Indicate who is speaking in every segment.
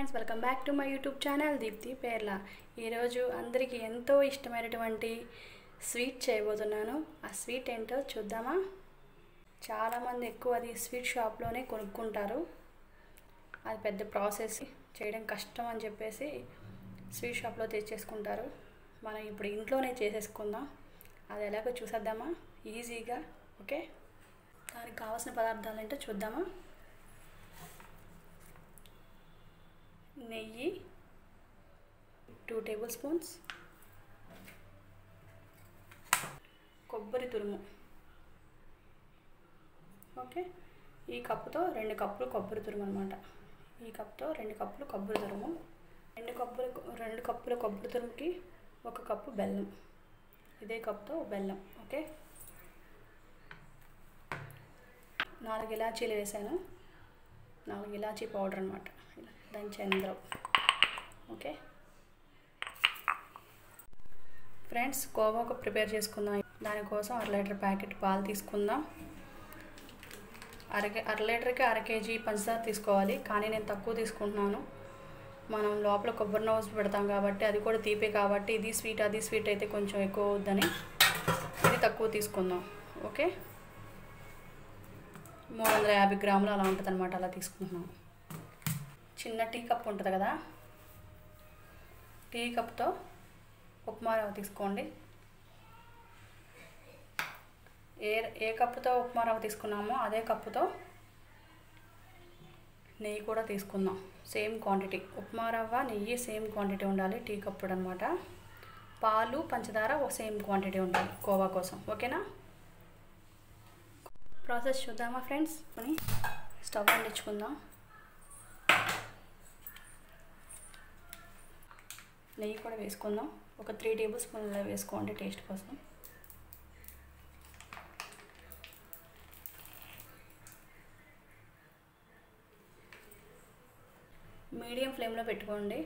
Speaker 1: friends welcome back to my YouTube channel Deepthi Perla ఈరోజు అందరికీ ఎంతో ఇష్టమైనటువంటి స్వీట్ చేయబోతున్నాను ఆ స్వీట్ ఏంటో చూద్దామా చాలామంది ఎక్కువ అది స్వీట్ షాప్లోనే కొనుక్కుంటారు అది పెద్ద ప్రాసెస్ చేయడం కష్టం అని చెప్పేసి స్వీట్ షాప్లో తెచ్చేసుకుంటారు మనం ఇప్పుడు ఇంట్లోనే చేసేసుకుందాం అది ఎలాగో చూసేద్దామా ఈజీగా ఓకే దానికి కావాల్సిన పదార్థాలు ఏంటో చూద్దామా నెయ్యి టూ టేబుల్ స్పూన్స్ కొబ్బరి తురుము ఓకే ఈ కప్పుతో రెండు కప్పులు కొబ్బరి తురుము అనమాట ఈ కప్తో రెండు కప్పులు కొబ్బరి తురుము రెండు కప్పులు రెండు కప్పుల కొబ్బరి తురుముకి ఒక కప్పు బెల్లం ఇదే కప్తో బెల్లం ఓకే నాలుగు ఇలాచీలు వేసాను నాలుగు ఇలాచీ పౌడర్ అనమాట దంచి అందరూ ఓకే ఫ్రెండ్స్ కోవాకు ప్రిపేర్ చేసుకుందాం దానికోసం అర లీటర్ ప్యాకెట్ పాలు తీసుకుందాం అర అర లీటర్కి అర కేజీ పంచదార తీసుకోవాలి కానీ నేను తక్కువ తీసుకుంటున్నాను మనం లోపల కొబ్బరి నవ్వు పెడతాం కాబట్టి అది కూడా తీపే కాబట్టి ఇది స్వీట్ అది స్వీట్ అయితే కొంచెం ఎక్కువ అవుద్దని ఇది తక్కువ తీసుకుందాం ఓకే మూడు వందల యాభై గ్రాములు అలా ఉంటుంది అనమాట అలా తీసుకుంటున్నాం చిన్న టీ కప్ ఉంటుంది కదా టీ కప్తో ఉప్మా రవ్వ తీసుకోండి ఏ ఏ కప్పుతో ఉప్మా రవ్వ తీసుకున్నామో అదే కప్పుతో నెయ్యి కూడా తీసుకుందాం సేమ్ క్వాంటిటీ ఉప్మా రవ్వ నెయ్యి సేమ్ క్వాంటిటీ ఉండాలి టీ కప్పుడు అనమాట పాలు పంచదార ఒక సేమ్ క్వాంటిటీ ఉండాలి కోవా కోసం ఓకేనా ప్రాసెస్ చూద్దామా ఫ్రెండ్స్ కొని స్టవ్ అంటించుకుందాం నెయ్యి కూడా వేసుకుందాం ఒక త్రీ టేబుల్ స్పూన్లు వేసుకోండి టేస్ట్ కోసం మీడియం ఫ్లేమ్లో పెట్టుకోండి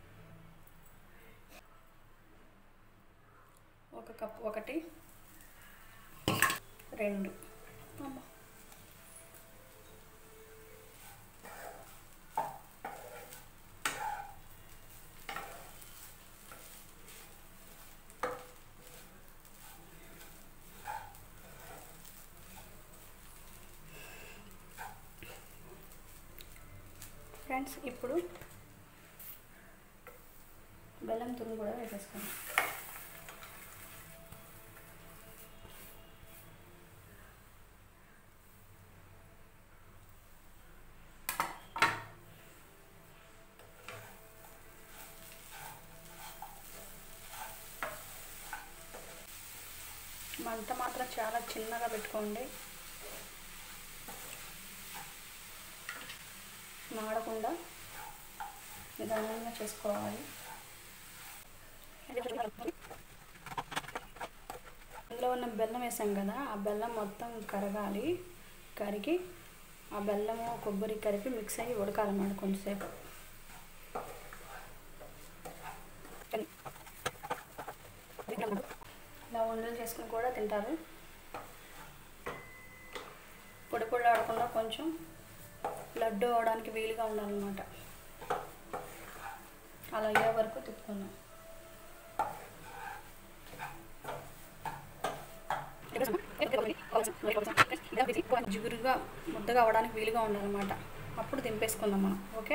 Speaker 1: ఒక కప్ ఒకటి రెండు ఫ్రెండ్స్ ఇప్పుడు బెల్లం తురుము కూడా వేసేసుకుందాం మంట మాత్రం చాలా చిన్నగా పెట్టుకోండి మాడకుండా నిదానంగా చేసుకోవాలి అందులో ఉన్న బెల్లం వేసాం కదా ఆ బెల్లం మొత్తం కరగాలి కరిగి ఆ బెల్లము కొబ్బరి కలిపి మిక్స్ అయ్యి ఉడకాలన్నమాట కొంచెంసేపు ఇలా ఉండలు చేసుకుని కూడా తింటారు పొడి పొడి ఆడకుండా కొంచెం లడ్డు అవడానికి వీలుగా ఉండాలన్నమాట అలా అయ్యే వరకు తిప్పుకుందాం జిగురుగా ముద్దగా అవడానికి వీలుగా ఉండాలన్నమాట అప్పుడు దింపేసుకుందాం మనం ఓకే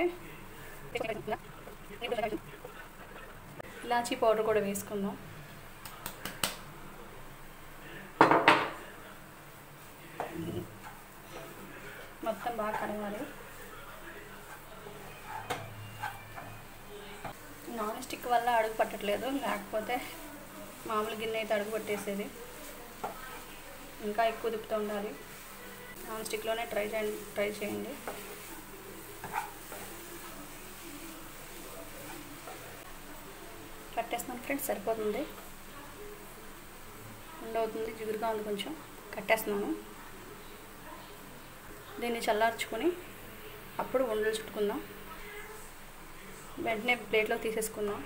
Speaker 1: ఇలాచీ పౌడర్ కూడా వేసుకుందాం మొత్తం బాగా కడగాలి నాన్ స్టిక్ వల్ల అడుగు పట్టట్లేదు లేకపోతే మామూలు గిన్నె అయితే అడుగు పట్టేసేది ఇంకా ఎక్కువ తిప్పుతూ ఉండాలి నాన్ స్టిక్లోనే ట్రై చేయండి ట్రై చేయండి కట్టేస్తున్నాను ఫ్రెండ్స్ సరిపోతుంది ఉండవుతుంది జిగురుగా ఉంది కొంచెం కట్టేస్తున్నాను దీన్ని చల్లార్చుకొని అప్పుడు ఉండలు చుట్టుకుందాం వెంటనే ప్లేట్లో తీసేసుకుందాం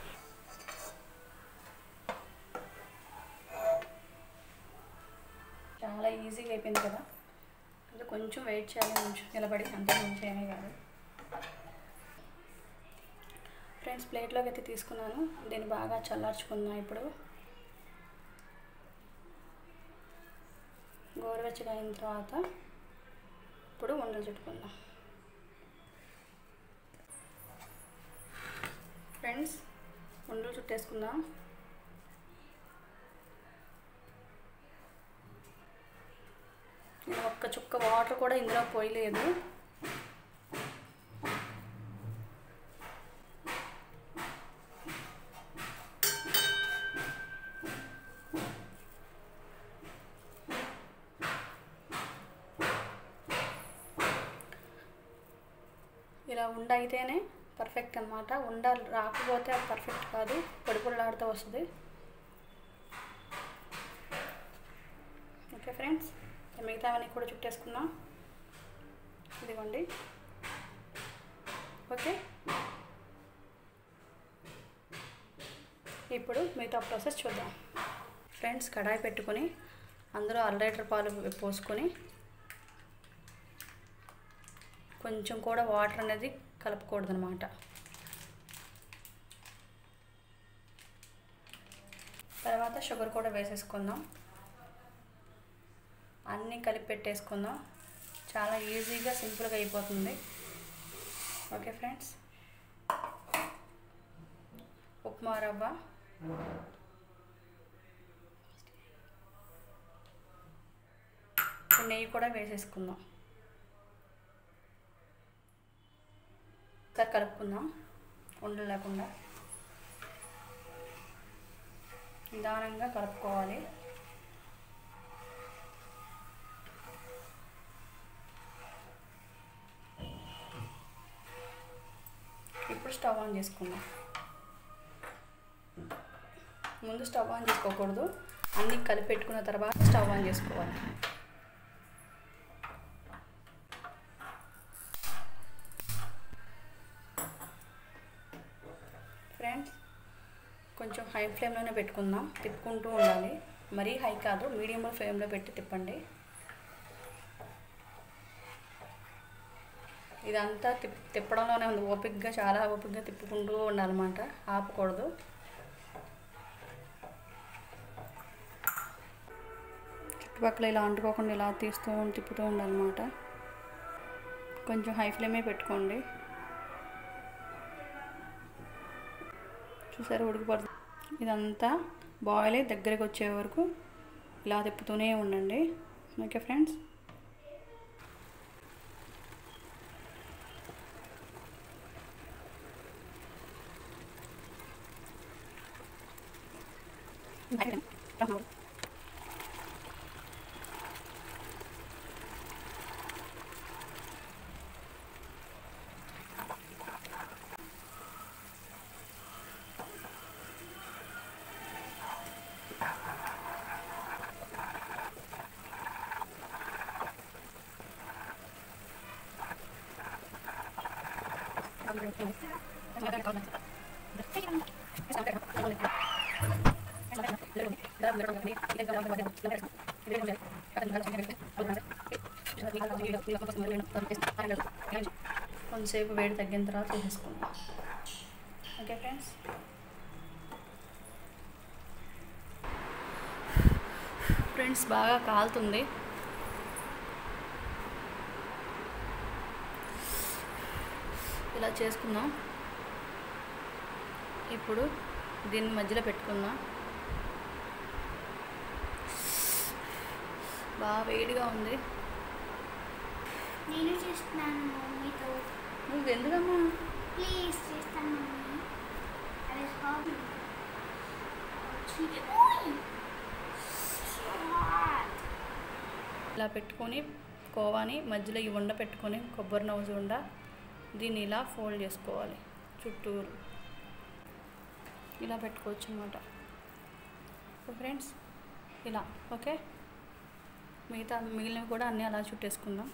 Speaker 1: చాలా ఈజీగా అయిపోయింది కదా అంటే కొంచెం వెయిట్ చేయాలి కొంచెం నిలబడి అంతే కొంచెం ఏమీ కాదు ఫ్రెండ్స్ ప్లేట్లోకి అయితే తీసుకున్నాను దీన్ని బాగా చల్లార్చుకుందాం ఇప్పుడు గోరువెచ్చగా అయిన తర్వాత ఇప్పుడు ఉండలు చుట్టుకుందాం ఫ్రెండ్స్ ఉండలు చుట్టేసుకుందాం నేను ఒక్క చుక్క వాటర్ కూడా ఇందులో పోయలేదు ఇలా ఉండ అయితేనే పర్ఫెక్ట్ అనమాట ఉండ రాకపోతే అది పర్ఫెక్ట్ కాదు పొడి పొడిలాడుతూ వస్తుంది ఓకే ఫ్రెండ్స్ మిగతావన్నీ కూడా చుట్టేసుకుందాం ఇదిగోండి ఓకే ఇప్పుడు మిగతా ప్రాసెస్ చూద్దాం ఫ్రెండ్స్ కడాయి పెట్టుకొని అందులో అర లీటర్ పాలు పోసుకొని కొంచెం కూడా వాటర్ అనేది కలపకూడదు అనమాట తర్వాత షుగర్ కూడా వేసేసుకుందాం అన్నీ కలిపి పెట్టేసుకుందాం చాలా ఈజీగా సింపుల్గా అయిపోతుంది ఓకే ఫ్రెండ్స్ ఉప్మా రవ్వ నెయ్యి కూడా వేసేసుకుందాం ఒకసారి కలుపుకుందాం ఉండలు లేకుండా నిదానంగా కలుపుకోవాలి ఇప్పుడు స్టవ్ ఆన్ చేసుకుందాం ముందు స్టవ్ ఆన్ చేసుకోకూడదు అన్నీ కలిపి పెట్టుకున్న తర్వాత స్టవ్ ఆన్ చేసుకోవాలి ఫ్రెండ్స్ కొంచెం హై ఫ్లేమ్లోనే పెట్టుకుందాం తిప్పుకుంటూ ఉండాలి మరీ హై కాదు మీడియం ఫ్లేమ్లో పెట్టి తిప్పండి ఇదంతా తిప్ తిప్పడంలోనే ఉంది ఓపిక్గా చాలా ఓపిక్గా తిప్పుకుంటూ ఉండాలన్నమాట ఆపకూడదు చుట్టుపక్కల ఇలా అంటుకోకుండా ఇలా తీస్తూ తిప్పుతూ ఉండాలన్నమాట కొంచెం హై ఫ్లేమే పెట్టుకోండి చూసారు ఉడికిపడుతుంది ఇదంతా బాయిల్ అయ్యి దగ్గరికి వచ్చే వరకు ఇలా తిప్పుతూనే ఉండండి ఓకే ఫ్రెండ్స్ కొంతసేపు వేడి తగ్గిన తర్వాత తీసేసుకుందాం ఓకే ఫ్రెండ్స్ ఫ్రెండ్స్ బాగా కాలుతుంది ఇలా చేసుకుందాం ఇప్పుడు దీన్ని మధ్యలో పెట్టుకుందాం బాగా వేడిగా ఉంది
Speaker 2: నేను చేస్తున్నాను మమ్మీతో
Speaker 1: నువ్వు ఎందుకమ్మా
Speaker 2: ప్లీజ్ చేస్తాను మమ్మీ అది హాబీ
Speaker 1: ఇలా పెట్టుకొని కోవాని మధ్యలో ఈ ఉండ పెట్టుకొని కొబ్బరి నవ్వు ఉండ దీన్ని ఇలా ఫోల్డ్ చేసుకోవాలి చుట్టూరు ఇలా పెట్టుకోవచ్చు అనమాట ఫ్రెండ్స్ ఇలా ఓకే మిగతా మిగిలినవి కూడా అన్నీ అలా చుట్టేసుకుందాం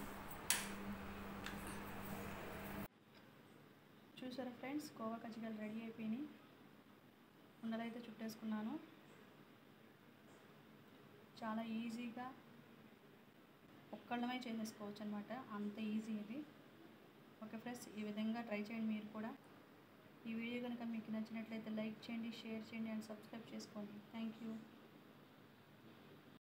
Speaker 1: చూసారా ఫ్రెండ్స్ కోవా కజ్జికాయలు రెడీ అయిపోయినాయి ఉండలైతే చుట్టేసుకున్నాను చాలా ఈజీగా ఒక్కళ్ళమే చేసేసుకోవచ్చు అనమాట అంత ఈజీ ఇది ఓకే ఫ్రెండ్స్ ఈ విధంగా ట్రై చేయండి మీరు కూడా ఈ వీడియో కనుక మీకు మీకు నచ్చినట్లయితే లైక్ చేయండి షేర్ చేయండి అండ్ సబ్స్క్రైబ్ చేసుకోండి థ్యాంక్ యూ